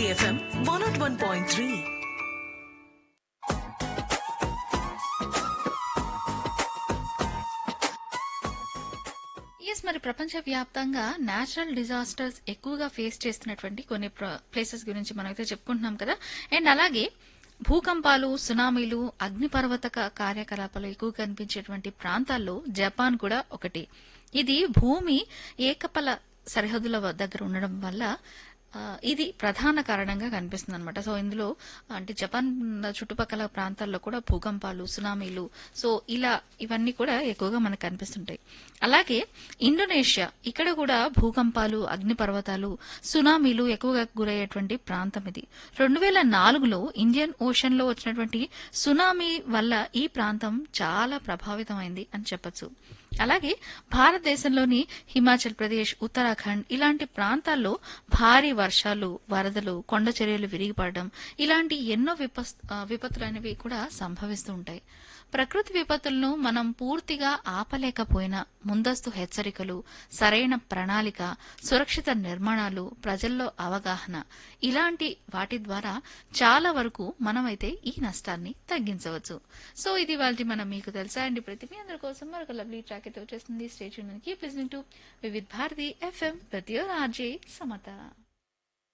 Hiti FM 101.3. Yes మరి ప్రపంచవ్యాప్తంగా natural disasters ఎక్కువగా ఫేస్ చేస్తున్నటువంటి కొన్ని ప్లేసెస్ గురించి మనమైతే చెప్పుకుంటున్నాం కదా అండ్ అలాగే భూకంపాలు సునామీలు అగ్నిపర్వతక కార్యకలాపాలు ఎక్కువ కనిపించేటువంటి ప్రాంతాల్లో జపాన్ కూడా ఒకటి ఇది భూమి ఏకపల సరిహద్దుల వ- దగ్గర ఉండడం వల్ల ఆ, ఇది ప్రధాన కారణంగా కనిపిస్తుంది అనమాట సో ఇందులో అంటే జపాన్ చుట్టుపక్కల ప్రాంతాల్లో కూడా భూకంపాలు సునామీలు సో ఇలా ఇవన్నీ కూడా ఎక్కువగా మనకు కనిపిస్తుంటాయి అలాగే ఇండోనేషియా ఇక్కడ కూడా భూకంపాలు అగ్నిపర్వతాలు సునామీలు ఎక్కువగా గురయ్యేటువంటి ప్రాంతం ఇది రెండు వేల నాలుగులో ఇండియన్ ఓషన్ లో వచ్చినటువంటి సునామీ వల్ల ఈ ప్రాంతం చాలా ప్రభావితమైంది అని చెప్పొచ్చు అలాగే భారతదేశంలోని హిమాచల్ ప్రదేశ్ ఉత్తరాఖండ్ ఇలాంటి ప్రాంతాల్లో భారీ వర్షాలు వరదలు కొండ చర్యలు విరిగిపడడం ఇలాంటి ఎన్నో విపస్ ఆ, విపత్తులు అనేవి కూడా సంభవిస్తూ ఉంటాయి ప్రకృతి విపత్తులను మనం పూర్తిగా ఆపలేకపోయినా ముందస్తు హెచ్చరికలు సరైన ప్రణాళిక సురక్షిత నిర్మాణాలు ప్రజల్లో అవగాహన ఇలాంటి వాటి ద్వారా చాలా వరకు మనమైతే ఈ నష్టాన్ని తగ్గించవచ్చు సో ఇది వాళ్ళ మనం మీకు తెలుసా అండి ప్రతి మీ అందరి కోసం మరొక లవ్లీ ట్రాక్ అయితే వచ్చేస్తుంది station keep listening to Vividh Bharati FM ప్రతి ఆర్జే సమత